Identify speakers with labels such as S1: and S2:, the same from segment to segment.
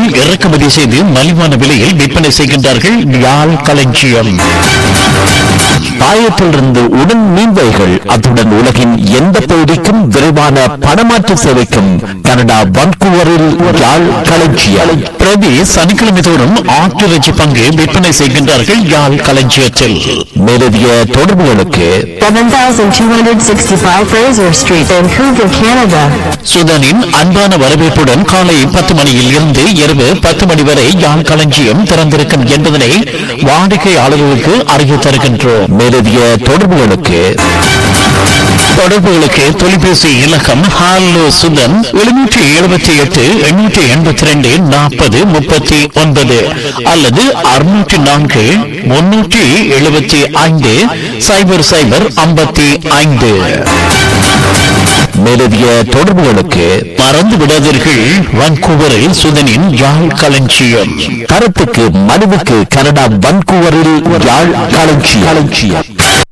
S1: முதல் இறக்குமதி செய்து மலிவான விலையில் விற்பனை செய்கின்றார்கள் யாழ் களஞ்சியம்
S2: பாயத்திலிருந்து உடன் மீன்வைகள் அத்துடன் உலகின் எந்த பகுதிக்கும் விரைவான பணமாற்று சேவைக்கும் கனடா வன்கூவரில் யாழ் களஞ்சியம்
S1: பிரதி சனிக்கிழமை தோறும் ஆட்டிறைச்சி பங்கு விற்பனை செய்கின்றார்கள் யாழ் களஞ்சியத்தில்
S2: மேலதிக தொடர்புகளுக்கு
S3: 7265 Fraser Street, Vancouver, Canada.
S1: சுதனின் அன்பான வரவேற்புடன் காலை பத்து மணியில் இருந்து இரவு பத்து மணி வரை யாழ் களஞ்சியம் திறந்திருக்கும் என்பதனை வாடிக்கையாளர்களுக்கு அறிய தருகின்றோம்
S2: மேலதிக தொடர்புகளுக்கு
S1: தொடர்புகளுக்கு தொலைபேசி இலக்கம் ஹாலோ சுதன் எழுநூற்றி எழுபத்தி எட்டு எண்ணூற்றி எண்பத்தி ரெண்டு நாற்பது முப்பத்தி ஒன்பது அல்லது அறுநூற்றி நான்கு முன்னூற்றி எழுபத்தி ஐந்து சைபர் சைபர் ஐம்பத்தி ஐந்து
S2: மேலதிக தொடர்புகளுக்கு
S1: மறந்து விடாதீர்கள் வான்கூவரில் சுதனின் யாழ் களஞ்சியம்
S2: கருத்துக்கு மனுவுக்கு கனடா வன்கூவரில் யாழ் களஞ்சியம் களஞ்சியம்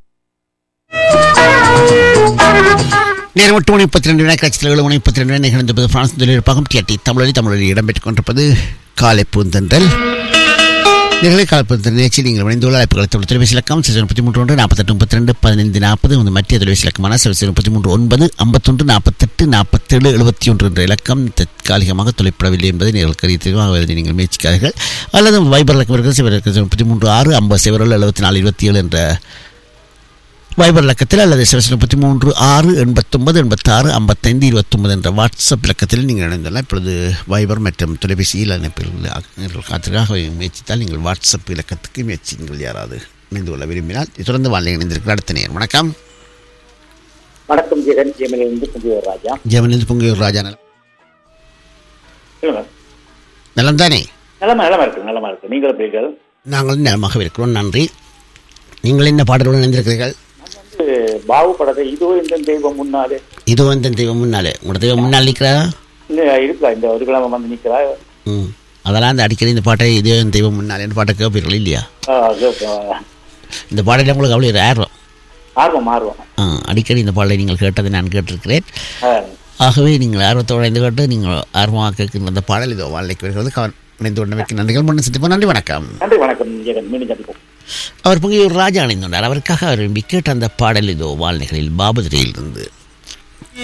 S4: நேரம் எட்டு மணி முப்பத்தி ரெண்டு வினாய் கட்சியில் ஏழு மணி முப்பத்தி ரெண்டு வினாய் நிகழ்ந்தபோது பிரான்ஸ் தொழிற்பகம் டிஆர்டி தமிழொலி தமிழொலி இடம்பெற்றுக் கொண்டிருப்பது காலை பூந்தன்றல் நிகழ்ச்சி காலை பூந்தன்றல் நிகழ்ச்சி நீங்கள் இணைந்துள்ள அழைப்புகளை தொழில் தொலைபேசி இலக்கம் சிறு முப்பத்தி மூன்று ஒன்று நாற்பத்தெட்டு முப்பத்தி ரெண்டு பதினைந்து நாற்பது வந்து மத்திய தொலைபேசி இலக்கமான சிறு முப்பத்தி மூன்று ஒன்பது ஐம்பத்தொன்று நாற்பத்தெட்டு நாற்பத்தேழு எழுபத்தி ஒன்று என்ற இலக்கம் தற்காலிகமாக தொலைப்படவில்லை என்பதை நீங்கள் கருத்து நீங்கள் முயற்சிக்காதீர்கள் அல்லது வைபர் இலக்கம் இருக்கிறது சிவர் இருக்கிறது முப்பத்தி மூன்று ஆறு ஐம்பது சிவரில் எழுபத்தி நாலு இருபத்தி ஏழு என்ற வைபர் இலக்கத்தில் அல்லது சிவசன் முப்பத்தி மூன்று ஆறு எண்பத்தொன்பது எண்பத்தாறு ஐம்பத்தைந்து இருபத்தொன்பது என்ற வாட்ஸ்அப் இலக்கத்தில் நீங்கள் இணைந்துள்ளலாம் இப்பொழுது வைபர் மற்றும் தொலைபேசியில் அனுப்பில் காத்திற்காக முயற்சித்தால் நீங்கள் வாட்ஸ்அப் இலக்கத்துக்கு முயற்சிங்கள் யாராவது இணைந்து கொள்ள விரும்பினால் தொடர்ந்து வாழ்க்கை இணைந்திருக்கிற அடுத்த நேரம் வணக்கம்
S5: வணக்கம் ஜெகன் ஜெமிலிருந்து புதியவர் ராஜா
S4: ஜெவனில் பொங்கியூர் ராஜா நலம்
S5: சொல்லுங்க
S4: நலம் தானே
S5: நலமா நலமா இருக்கு நலமா இருக்கு நீங்களும் எப்படி
S4: நாங்கள் நலமாக இருக்கிறோம் நன்றி நீங்கள் என்ன பாடலுடன் இணைந்திருக்கிறீர்கள்
S5: வந்து பாவு படத்தை இதோ இந்த தெய்வம் முன்னாலே
S4: இதோ இந்த தெய்வம் முன்னாலே உங்களோட தெய்வம் முன்னால் நிற்கிறா
S5: இன்னும் இருக்கா இந்த ஒரு கிழமை வந்து நிக்கிறா
S4: ம் அதெல்லாம் அந்த அடிக்கடி இந்த பாட்டை இதோ இந்த தெய்வம் முன்னாலே இந்த பாட்டை கேட்பீர்கள் இல்லையா
S5: ஆ, அது, ஆ,
S4: இந்த பாடலில் உங்களுக்கு அவ்வளோ ஒரு ஆர்வம்
S5: ஆர்வம் ஆர்வம்
S4: ஆ, அடிக்கடி இந்த பாடலை நீங்கள் கேட்டதை நான் கேட்டிருக்கிறேன்
S5: ஆ,
S4: ஆகவே நீங்கள் ஆர்வத்தோடு இணைந்து கொண்டு நீங்கள் ஆர்வமாக கேட்கின்ற அந்த பாடல் இதோ வாழ்க்கைக்கு வருகிறது கவன் இணைந்து கொண்டமைக்கு நன்றிகள் மண்ணு சித்திப்போம் நன்றி வணக்கம்
S5: நன்றி வணக்கம் ஜெகன் மீண்டும் சந்திப்போம்
S4: அவர் பொங்கியூர் ராஜா இணைந்துள்ளார் அவருக்காக அவர் விக்கெட் அந்த பாடல் இதோ வாழ்நிகளில் பாபதிரையில் இருந்து